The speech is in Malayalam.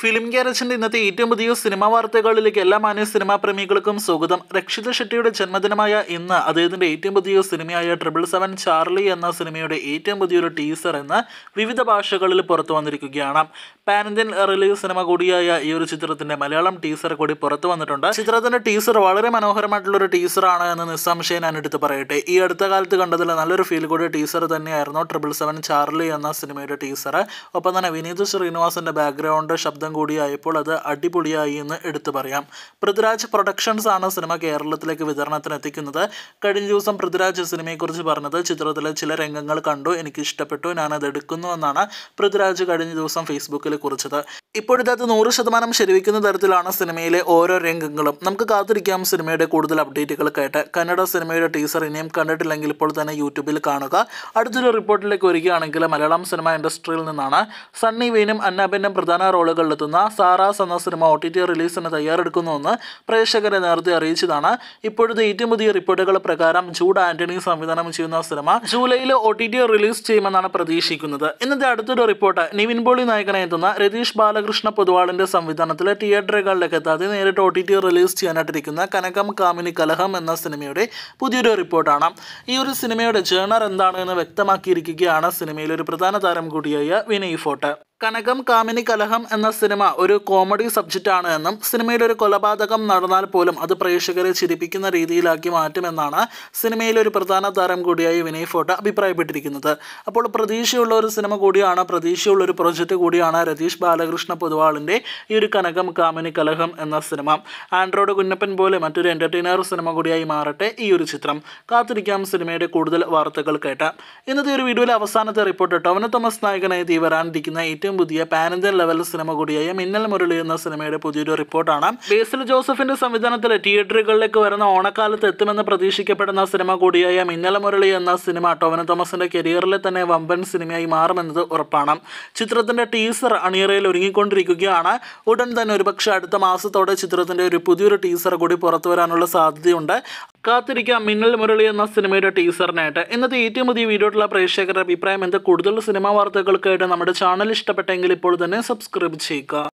ഫിലിം ഗ്യാരേജിന്റെ ഇന്നത്തെ ഏറ്റവും പുതിയ സിനിമാ വാർത്തകളിലേക്ക് എല്ലാ മാന്യ സിനിമാ പ്രേമികൾക്കും സ്വാഗതം രക്ഷിത ഷെട്ടിയുടെ ജന്മദിനമായ ഇന്ന് അദ്ദേഹത്തിന്റെ ഏറ്റവും പുതിയ സിനിമയായ ട്രിപ്പിൾ സെവൻ ചാർലി എന്ന സിനിമയുടെ ഏറ്റവും പുതിയൊരു ടീസർ എന്ന് വിവിധ ഭാഷകളിൽ പുറത്തു വന്നിരിക്കുകയാണ് പാൻ ഇന്ത്യൻ റിലീസ് സിനിമ കൂടിയായ ഈ ഒരു ചിത്രത്തിന്റെ മലയാളം ടീസർ കൂടി പുറത്തു വന്നിട്ടുണ്ട് ചിത്രത്തിന്റെ ടീസർ വളരെ മനോഹരമായിട്ടുള്ള ഒരു ടീസറാണ് എന്ന് നിസ്സംശയം ഞാൻ എടുത്ത് പറയട്ടെ ഈ അടുത്ത കാലത്ത് കണ്ടതിൽ നല്ലൊരു ഫീൽ കൂടി ടീസർ തന്നെയായിരുന്നു ട്രിപ്പിൾ സെവൻ ചാർലി എന്ന സിനിമയുടെ ടീസർ ഒപ്പം തന്നെ വിനീത് ശ്രീനിവാസന്റെ ബാക്ക്ഗ്രൗണ്ട് ശബ്ദം കൂടിയായപ്പോൾ അത് അടിപൊളിയായി എന്ന് എടുത്തു പറയാം പൃഥ്വിരാജ് പ്രൊഡക്ഷൻസ് ആണ് സിനിമ കേരളത്തിലേക്ക് വിതരണത്തിന് എത്തിക്കുന്നത് കഴിഞ്ഞ ദിവസം പൃഥ്വിരാജ് സിനിമയെക്കുറിച്ച് പറഞ്ഞത് ചിത്രത്തിലെ ചില രംഗങ്ങൾ കണ്ടു എനിക്ക് ഇഷ്ടപ്പെട്ടു ഞാനത് എടുക്കുന്നു എന്നാണ് പൃഥ്വിരാജ് കഴിഞ്ഞ ദിവസം ഫേസ്ബുക്കിൽ കുറിച്ചത് ഇപ്പോഴത്തെ അത് നൂറ് ശതമാനം ശരിവയ്ക്കുന്ന തരത്തിലാണ് സിനിമയിലെ ഓരോ രംഗങ്ങളും നമുക്ക് കാത്തിരിക്കാം സിനിമയുടെ കൂടുതൽ അപ്ഡേറ്റുകൾക്കായിട്ട് കന്നഡ സിനിമയുടെ ടീസർ ഇനിയും കണ്ടിട്ടില്ലെങ്കിൽ ഇപ്പോൾ തന്നെ യൂട്യൂബിൽ കാണുക അടുത്തൊരു റിപ്പോർട്ടിലേക്ക് വരികയാണെങ്കിൽ മലയാളം സിനിമ ഇൻഡസ്ട്രിയിൽ നിന്നാണ് സണ്ണി വെയിനും അന്നാബിനും പ്രധാന റോളുകളിലെത്തുന്ന സാറാസ് എന്ന സിനിമ ഒ ടി ടി റിലീസിന് തയ്യാറെടുക്കുന്നുവെന്ന് പ്രേക്ഷകരെ നേരത്തെ അറിയിച്ചതാണ് ഇപ്പോഴത്തെ ഏറ്റവും പുതിയ റിപ്പോർട്ടുകൾ പ്രകാരം ജൂഡ് ആന്റണി സംവിധാനം ചെയ്യുന്ന സിനിമ ജൂലൈയിൽ ഒ ടി ടി റിലീസ് ചെയ്യുമെന്നാണ് പ്രതീക്ഷിക്കുന്നത് ഇന്നത്തെ അടുത്തൊരു റിപ്പോർട്ട് നിവിൻ പോളി നായകനെ എത്തുന്ന രതീഷ് ബാലകൃഷ്ണ പൊതുവാളിന്റെ സംവിധാനത്തിൽ തിയേറ്ററുകളിലേക്ക് എത്താതെ നേരിട്ട് ഒ ടി ടി റിലീസ് ചെയ്യാനായിട്ടിരിക്കുന്ന കനകം കാമിനി കലഹം എന്ന സിനിമയുടെ പുതിയൊരു റിപ്പോർട്ടാണ് ഈ ഒരു സിനിമയുടെ ജേണർ എന്താണ് എന്ന് വ്യക്തമാക്കിയിരിക്കുകയാണ് സിനിമയിലെ ഒരു പ്രധാന താരം കൂടിയായ വിനയ് ഫോർട്ട് കനകം കാമിനി കലഹം എന്ന സിനിമ ഒരു കോമഡി സബ്ജക്റ്റ് ആണ് എന്നും സിനിമയിൽ ഒരു കൊലപാതകം നടന്നാൽ പോലും അത് പ്രേക്ഷകരെ ചിരിപ്പിക്കുന്ന രീതിയിലാക്കി മാറ്റുമെന്നാണ് സിനിമയിലെ ഒരു പ്രധാന താരം കൂടിയായ വിനയ് ഫോർട്ട് അഭിപ്രായപ്പെട്ടിരിക്കുന്നത് അപ്പോൾ പ്രതീക്ഷയുള്ള ഒരു സിനിമ കൂടിയാണ് പ്രതീക്ഷയുള്ള ഒരു പ്രൊജക്റ്റ് കൂടിയാണ് രതീഷ് ബാലകൃഷ്ണ പൊതുവാളിൻ്റെ ഈ ഒരു കനകം കാമിനി കലഹം എന്ന സിനിമ ആൻഡ്രോയിഡ് കുഞ്ഞപ്പൻ പോലെ മറ്റൊരു എൻ്റർടൈനർ സിനിമ കൂടിയായി മാറട്ടെ ഈ ഒരു ചിത്രം കാത്തിരിക്കാം സിനിമയുടെ കൂടുതൽ വാർത്തകൾ കേട്ട് ഇന്നത്തെ ഒരു വീഡിയോയിലെ അവസാനത്തെ റിപ്പോർട്ട് ടോവിനോ തോമസ് നായകനായി തീ വരാനിരിക്കുന്ന ഏറ്റവും പുതിയ പാൻ ഇന്ത്യൻ ലെവൽ സിനിമ കൂടിയായ മിന്നൽ മുരളി എന്ന സിനിമയുടെ പുതിയൊരു റിപ്പോർട്ടാണ് ബേസിൽ ജോസഫിന്റെ സംവിധാനത്തിൽ തിയേറ്ററുകളിലേക്ക് വരുന്ന ഓണക്കാലത്ത് എത്തുമെന്ന് പ്രതീക്ഷിക്കപ്പെടുന്ന സിനിമ കൂടിയായ മിന്നൽ മുരളി എന്ന സിനിമ ടോവിനോ തോമസിന്റെ കരിയറിലെ തന്നെ വമ്പൻ സിനിമയായി മാറുമെന്നത് ഉറപ്പാണ് ചിത്രത്തിന്റെ ടീസർ അണിയറയിൽ ഒരുങ്ങിക്കൊണ്ടിരിക്കുകയാണ് ഉടൻ തന്നെ ഒരുപക്ഷെ അടുത്ത മാസത്തോടെ ചിത്രത്തിന്റെ ഒരു പുതിയൊരു ടീസർ കൂടി പുറത്തു വരാനുള്ള സാധ്യതയുണ്ട് കാത്തിരിക്കാം മിന്നൽ മുരളി എന്ന സിനിമയുടെ ടീസറിനായിട്ട് ഇന്നത്തെ ഏറ്റവും പുതിയ വീഡിയോയിലുള്ള പ്രേക്ഷകരുടെ അഭിപ്രായം എന്ത് കൂടുതൽ സിനിമാ വാർത്തകൾക്കായിട്ട് നമ്മുടെ ചാനൽ ഇഷ്ടപ്പെട്ടെങ്കിൽ ഇപ്പോൾ തന്നെ സബ്സ്ക്രൈബ് ചെയ്യുക